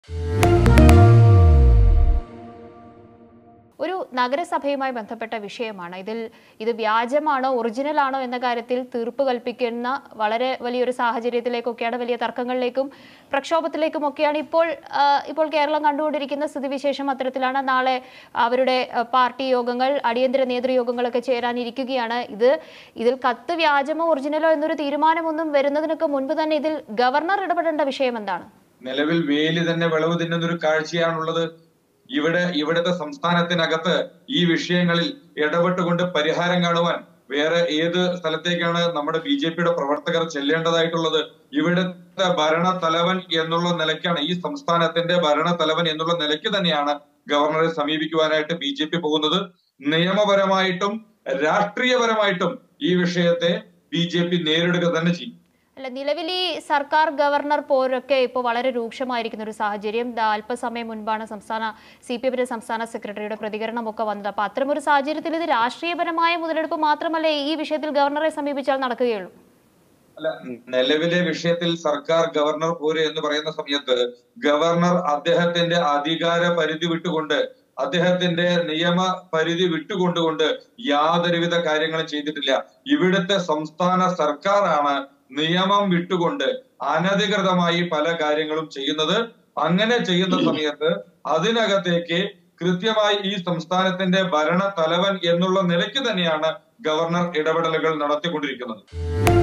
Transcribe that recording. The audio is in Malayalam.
ഒരു നഗരസഭയുമായി ബന്ധപ്പെട്ട വിഷയമാണ് ഇതിൽ ഇത് വ്യാജമാണോ ഒറിജിനൽ ആണോ എന്ന കാര്യത്തിൽ തീർപ്പ് കൽപ്പിക്കുന്ന വളരെ വലിയൊരു സാഹചര്യത്തിലേക്കൊക്കെയാണ് വലിയ തർക്കങ്ങളിലേക്കും പ്രക്ഷോഭത്തിലേക്കും ഒക്കെയാണ് ഇപ്പോൾ ആ, ഇപ്പോൾ കേരളം കണ്ടുകൊണ്ടിരിക്കുന്ന സ്ഥിതിവിശേഷം അത്തരത്തിലാണ് നാളെ അവരുടെ ആ, പാർട്ടി യോഗങ്ങൾ അടിയന്തര നേതൃയോഗങ്ങളൊക്കെ ചേരാനിരിക്കുകയാണ് ഇത് ഇതിൽ കത്ത് വ്യാജമോ ഒറിജിനലോ എന്നൊരു തീരുമാനമൊന്നും വരുന്നതിനൊക്കെ മുൻപ് തന്നെ ഇതിൽ ഗവർണർ ഇടപെടേണ്ട വിഷയം എന്താണ് നിലവിൽ വേലി തന്നെ വിളവ് തിന്നുന്ന ഒരു കാഴ്ചയാണുള്ളത് ഇവിടെ ഇവിടുത്തെ സംസ്ഥാനത്തിനകത്ത് ഈ വിഷയങ്ങളിൽ ഇടപെട്ടുകൊണ്ട് പരിഹാരം കാണുവാൻ വേറെ ഏത് സ്ഥലത്തേക്കാണ് നമ്മുടെ ബി ജെ പിയുടെ പ്രവർത്തകർ ചെല്ലേണ്ടതായിട്ടുള്ളത് ഇവിടുത്തെ ഭരണ തലവൻ എന്നുള്ള നിലയ്ക്കാണ് ഈ സംസ്ഥാനത്തിന്റെ ഭരണ തലവൻ എന്നുള്ള നിലയ്ക്ക് തന്നെയാണ് ഗവർണറെ സമീപിക്കുവാനായിട്ട് ബി ജെ പി പോകുന്നത് നിയമപരമായിട്ടും രാഷ്ട്രീയപരമായിട്ടും ഈ വിഷയത്തെ ബി ജെ പി നേരിടുക തന്നെ ചെയ്യും അല്ല നിലവിൽ ഈ സർക്കാർ ഗവർണർ പോരൊക്കെ ഇപ്പോൾ വളരെ രൂക്ഷമായിരിക്കുന്ന ഒരു സാഹചര്യം ദാ അല്പസമയം മുൻപാണ് സംസ്ഥാന സി പി എമ്മിന്റെ സംസ്ഥാന സെക്രട്ടറിയുടെ പ്രതികരണമൊക്കെ വന്നത് അപ്പൊ അത്തരമൊരു സാഹചര്യത്തിൽ ഇത് രാഷ്ട്രീയപരമായ മുതലെടുപ്പ് മാത്രമല്ലേ ഈ വിഷയത്തിൽ ഗവർണറെ സമീപിച്ചാൽ നടക്കുകയുള്ളൂ അല്ല നിലവിലെ വിഷയത്തിൽ സർക്കാർ ഗവർണർ പോര് എന്ന് പറയുന്ന സമയത്ത് ഗവർണർ അദ്ദേഹത്തിന്റെ അധികാര പരിധി വിട്ടുകൊണ്ട് അദ്ദേഹത്തിന്റെ നിയമ പരിധി വിട്ടുകൊണ്ടുകൊണ്ട് യാതൊരുവിധ കാര്യങ്ങളും ചെയ്തിട്ടില്ല ഇവിടുത്തെ സംസ്ഥാന സർക്കാരാണ് നിയമം വിട്ടുകൊണ്ട് അനധികൃതമായി പല കാര്യങ്ങളും ചെയ്യുന്നത് അങ്ങനെ ചെയ്യുന്ന സമയത്ത് അതിനകത്തേക്ക് കൃത്യമായി ഈ സംസ്ഥാനത്തിന്റെ ഭരണ തലവൻ എന്നുള്ള നിലയ്ക്ക് തന്നെയാണ് ഗവർണർ ഇടപെടലുകൾ നടത്തിക്കൊണ്ടിരിക്കുന്നത്